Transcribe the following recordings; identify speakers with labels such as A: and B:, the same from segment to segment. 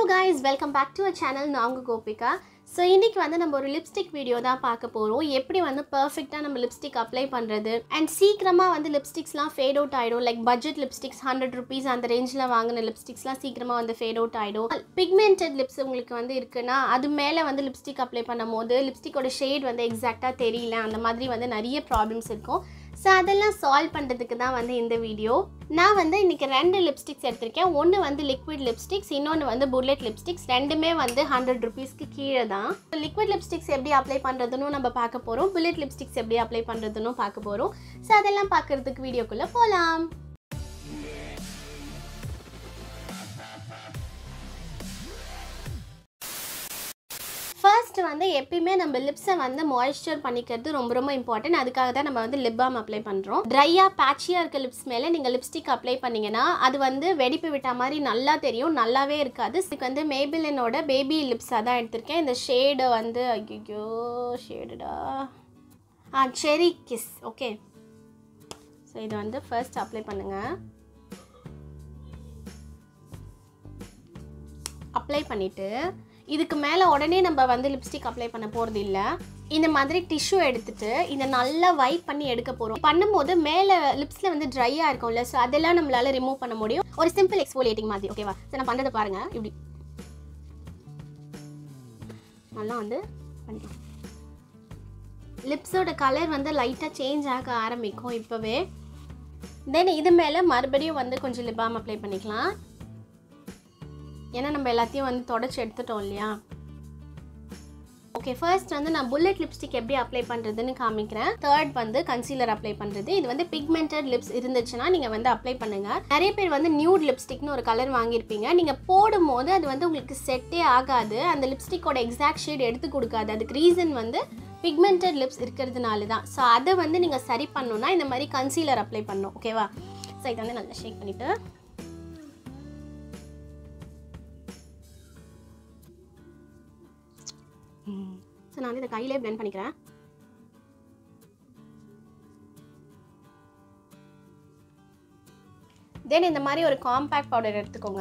A: guys welcome back to a channel நான் உங்கள் Gopika so இன்றைக்கி வந்து நம்ம ஒரு லிப்ஸ்டிக் வீடியோ தான் பார்க்க போகிறோம் எப்படி வந்து பர்ஃபெக்டாக நம்ம லிப்ஸ்டிக் அப்ளை பண்ணுறது அண்ட் சீக்கிரமாக வந்து லிப்ஸ்டிக்ஸ்லாம் ஃபேட் அவுட் ஆகிடும் like budget lipsticks hundred rupees அந்த ரேஞ்சில் வாங்கின லிப்ஸ்டிக்ஸ்லாம் சீக்கிரமாக வந்து ஃபேட் அவுட் ஆகிடும் பிக்மெண்டட் லிப்ஸ் உங்களுக்கு வந்து இருக்குன்னா அது மேலே வந்து லிப்ஸ்டிக் அப்ளை பண்ணும்போது லிப்ஸ்டிக்கோட ஷேட் வந்து எக்ஸாக்டாக தெரியல அந்த மாதிரி வந்து நிறைய ப்ராப்ளம்ஸ் இருக்கும் ஸோ அதெல்லாம் சால்வ் பண்ணுறதுக்கு தான் வந்து இந்த வீடியோ நான் வந்து இன்றைக்கி ரெண்டு லிப்ஸ்டிக்ஸ் எடுத்திருக்கேன் ஒன்று வந்து லிக்விட் லிப்ஸ்டிக்ஸ் இன்னொன்று வந்து புல்லட் லிப்ஸ்டிக்ஸ் ரெண்டுமே வந்து ஹண்ட்ரட் ருபீஸ்க்கு கீழே தான் லிக்விட் லிப்ஸ்டிக்ஸ் எப்படி அப்ளை பண்ணுறதுன்னு நம்ம பார்க்க போகிறோம் புல்லட் லிப்ஸ்டிக்ஸ் எப்படி அப்ளை பண்ணுறதுன்னு பார்க்க போகிறோம் ஸோ அதெல்லாம் பார்க்குறதுக்கு வீடியோக்குள்ளே போகலாம் ஃபர்ஸ்ட் வந்து எப்பயுமே நம்ம லிப்ஸை வந்து மாய்ஸ்சர் பண்ணிக்கிறது ரொம்ப ரொம்ப இம்பார்ட்டன்ட் அதுக்காக தான் நம்ம வந்து லிப் பாம் அப்ளை பண்ணுறோம் ட்ரையாக பேச்சியாக இருக்க லிப்ஸ் மேலே நீங்கள் லிப்ஸ்டிக் அப்ளை பண்ணீங்கன்னா அது வந்து வெடிப்பு விட்ட மாதிரி நல்லா தெரியும் நல்லாவே இருக்காது இதுக்கு வந்து மேபிளினோட பேபி லிப்ஸாக தான் எடுத்திருக்கேன் இந்த ஷேடை வந்து ஐயோ ஷேடுடா ஆ செரி கிஸ் ஓகே ஸோ இதை வந்து ஃபர்ஸ்ட் அப்ளை பண்ணுங்கள் அப்ளை பண்ணிவிட்டு இதுக்கு மேலே உடனே நம்ம வந்து லிப்ஸ்டிக் அப்ளை பண்ண போகிறது இல்லை இந்த மாதிரி டிஷ்யூ எடுத்துட்டு இதை நல்லா வைப் பண்ணி எடுக்க போகிறோம் பண்ணும்போது மேலே லிப்ஸில் வந்து ட்ரையாக இருக்கும்ல ஸோ அதெல்லாம் நம்மளால ரிமூவ் பண்ண முடியும் ஒரு சிம்பிள் எக்ஸ்போலியேட்டிங் மாதிரி ஓகேவா சரி நான் பண்ணுறதை பாருங்கள் இப்படி நல்லா வந்து பண்ணிக்கலாம் லிப்ஸோட கலர் வந்து லைட்டாக சேஞ்ச் ஆக ஆரம்பிக்கும் இப்போவே தென் இது மேலே மறுபடியும் வந்து கொஞ்சம் லிபாம் அப்ளை பண்ணிக்கலாம் ஏன்னா நம்ம எல்லாத்தையும் வந்து தொடச்சி எடுத்துட்டோம் இல்லையா ஓகே ஃபர்ஸ்ட் வந்து நான் புல்லட் லிப்ஸ்டிக் எப்படி அப்ளை பண்ணுறதுன்னு காமிக்கிறேன் தேர்ட் வந்து கன்சீலர் அப்ளை பண்ணுறது இது வந்து பிக்மெண்டட் லிப்ஸ் இருந்துச்சுன்னா நீங்கள் வந்து அப்ளை பண்ணுங்கள் நிறைய பேர் வந்து நியூட் லிப்ஸ்டிக்னு ஒரு கலர் வாங்கியிருப்பீங்க நீங்கள் போடும்போது அது வந்து உங்களுக்கு செட்டே ஆகாது அந்த லிப்ஸ்டிக்கோட எக்ஸாக்ட் ஷேட் எடுத்து கொடுக்காது அதுக்கு ரீசன் வந்து பிக்மெண்டட் லிப்ஸ் இருக்கிறதுனால தான் ஸோ அதை வந்து நீங்கள் சரி பண்ணணுன்னா இந்த மாதிரி கன்சீலர் அப்ளை பண்ணணும் ஓகேவா ஸோ இதை வந்து நல்லா ஷேக் பண்ணிவிட்டு ஸோ நான் வந்து இதை கையிலே பிளெண்ட் பண்ணிக்கிறேன் தென் இந்த மாதிரி ஒரு காம்பேக்ட் பவுடர் எடுத்துக்கோங்க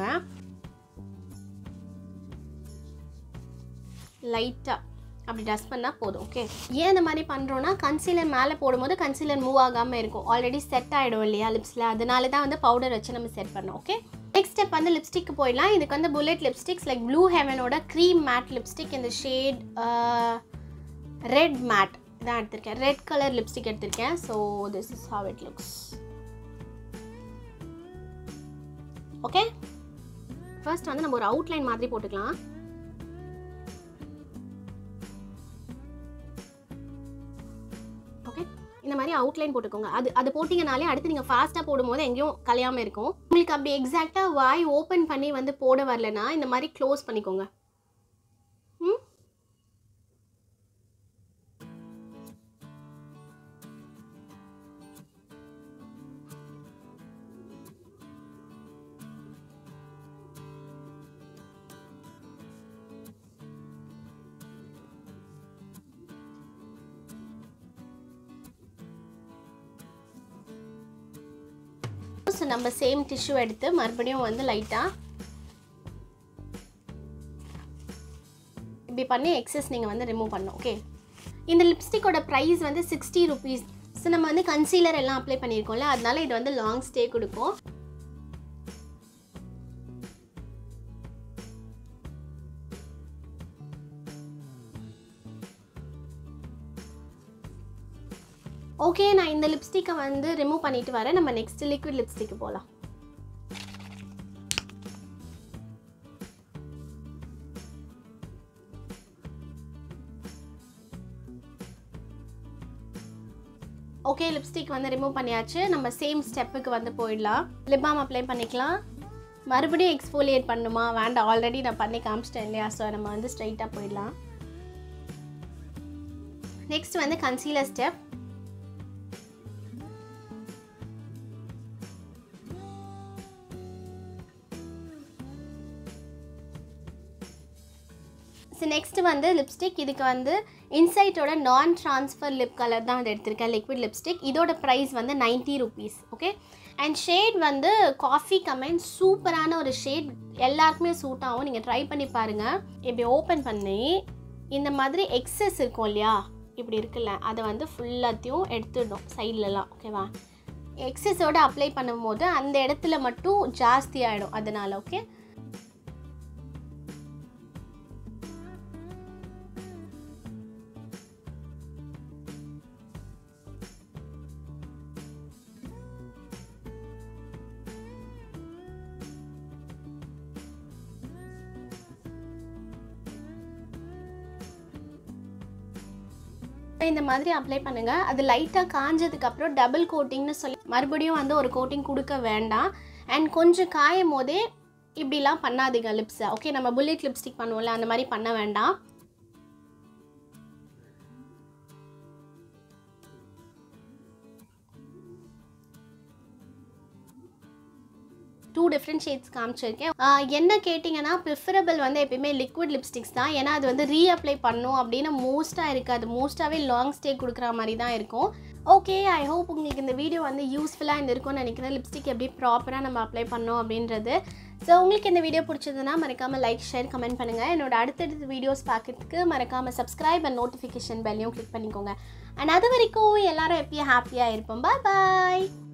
A: லைட்டாக அப்படி டஸ்ட் பண்ணால் போதும் ஓகே ஏன் இந்த மாதிரி பண்ணுறோன்னா கன்சீலர் மேலே போடும்போது கன்சீலர் மூவ் ஆகாமல் இருக்கும் ஆல்ரெடி செட் ஆகிடும் இல்லையா லிப்ஸில் அதனால தான் வந்து பவுடர் வச்சு நம்ம செட் பண்ணோம் ஓகே நெக்ஸ்ட் ஸ்டெப் வந்து லிப்ஸ்டிக் போயிடலாம் இதுக்கு வந்து புல்லட் லிப்ஸ்டிக்ஸ் லைக் ப்ளூ ஹெவனோட க்ரீம் மேட் லிப்ஸ்டிக் இந்த ஷேட் ரெட் மேட் தான் எடுத்திருக்கேன் ரெட் கலர் லிப்ஸ்டிக் எடுத்திருக்கேன் so this is how it looks okay first வந்து நம்ம ஒரு அவுட்லைன் மாதிரி போட்டுக்கலாம் ஓகே இந்த மாதிரி அவுட்லைன் போட்டுக்கோங்க அது அது போட்டிங்கனாலே அடுத்து நீங்கள் ஃபாஸ்ட்டாக போடும்போது எங்கேயும் கலையாமல் இருக்கும் உங்களுக்கு அப்படி எக்ஸாக்டாக வாய் ஓப்பன் பண்ணி வந்து போட வரலனா இந்த மாதிரி க்ளோஸ் பண்ணிக்கோங்க ம் ஸோ நம்ம சேம் டிஷ்யூ எடுத்து மறுபடியும் வந்து லைட்டாக இப்படி பண்ணி எக்ஸஸ் நீங்கள் வந்து ரிமூவ் பண்ணணும் ஓகே இந்த லிப்ஸ்டிக்கோட ப்ரைஸ் வந்து சிக்ஸ்டி ருபீஸ் ஸோ நம்ம வந்து கன்சீலர் எல்லாம் அப்ளை பண்ணியிருக்கோம்ல அதனால இது வந்து லாங் ஸ்டே கொடுக்கும் ஓகே நான் இந்த லிப்ஸ்டிக்கை வந்து ரிமூவ் பண்ணிட்டு வரேன் நம்ம நெக்ஸ்ட் லிக்விட் லிப்ஸ்டிக்கு போகலாம் ஓகே லிப்ஸ்டிக் வந்து ரிமூவ் பண்ணியாச்சு நம்ம சேம் ஸ்டெப்புக்கு வந்து போயிடலாம் லிப்பாம் அப்ளை பண்ணிக்கலாம் மறுபடியும் எக்ஸ்ஃபோலியேட் பண்ணுமா வேண்டாம் ஆல்ரெடி நான் பண்ணி காமிச்சிட்டேன் இல்லையா ஸோ நம்ம வந்து ஸ்ட்ரைட்டாக போயிடலாம் நெக்ஸ்ட் வந்து கன்சீலர் ஸ்டெப் ஸோ நெக்ஸ்ட் வந்து லிப்ஸ்டிக் இதுக்கு வந்து இன்சைட்டோட நான் ட்ரான்ஸ்ஃபர் லிப் கலர் தான் வந்து எடுத்திருக்கேன் லிக்விட் லிப்ஸ்டிக் இதோட ப்ரைஸ் வந்து ninety rupees okay and shade வந்து காஃபி கமெண்ட் சூப்பரான ஒரு ஷேட் எல்லாருக்குமே சூட் ஆகும் நீங்கள் ட்ரை பண்ணி பாருங்கள் இப்படி ஓப்பன் பண்ணி இந்த மாதிரி எக்ஸஸ் இருக்கும் இல்லையா இப்படி இருக்குல்ல அதை வந்து ஃபுல்லாத்தையும் எடுத்துடணும் சைட்லலாம் ஓகேவா எக்ஸஸோடு அப்ளை பண்ணும்போது அந்த இடத்துல மட்டும் ஜாஸ்தி ஆகிடும் அதனால் ஓகே இந்த மாதிரி அப்ளை பண்ணுங்கள் அது லைட்டாக காஞ்சதுக்கப்புறம் டபுள் கோட்டிங்னு சொல்லி மறுபடியும் வந்து ஒரு கோட்டிங் கொடுக்க வேண்டாம் அண்ட் கொஞ்சம் காயும் போதே இப்படிலாம் பண்ணாதீங்க லிப்ஸை ஓகே நம்ம புல்லெட் லிப்ஸ்டிக் பண்ணுவோம்ல அந்த மாதிரி பண்ண வேண்டாம் டூ டிஃப்ரெண்ட் ஷேட்ஸ் காமிச்சிருக்கேன் ஆஹ் என்ன கேட்டிங்கன்னா ப்ரிஃபரபிள் வந்து எப்பயுமே லிக்விட் லிப்ஸ்டிக்ஸ் தான் ஏன்னா அது வந்து ரீஅப்ளை பண்ணும் அப்படின்னு மோஸ்ட்டாக இருக்காது மோஸ்ட்டாகவே லாங் ஸ்டே கொடுக்குற மாதிரி தான் இருக்கும் ஓகே ஐ ஹோப் உங்களுக்கு இந்த வீடியோ வந்து யூஸ்ஃபுல்லாக இருந்திருக்கும்னு நினைக்கிறேன் லிப்ஸ்டிக் எப்படி ப்ராப்பராக நம்ம அப்ளை பண்ணோம் அப்படின்றது ஸோ உங்களுக்கு இந்த வீடியோ பிடிச்சதுன்னா மறக்காமல் லைக் ஷேர் கமெண்ட் பண்ணுங்கள் என்னோட அடுத்தடுத்த வீடியோஸ் பார்க்கறதுக்கு மறக்காமல் சப்ஸ்கிரைப் அண்ட் நோட்டிஃபிகேஷன் பெல்லையும் கிளிக் பண்ணிக்கோங்க அண்ட் அது வரைக்கும் எல்லாரும் எப்பயும் ஹாப்பியாக இருப்போம் பாய் பாய்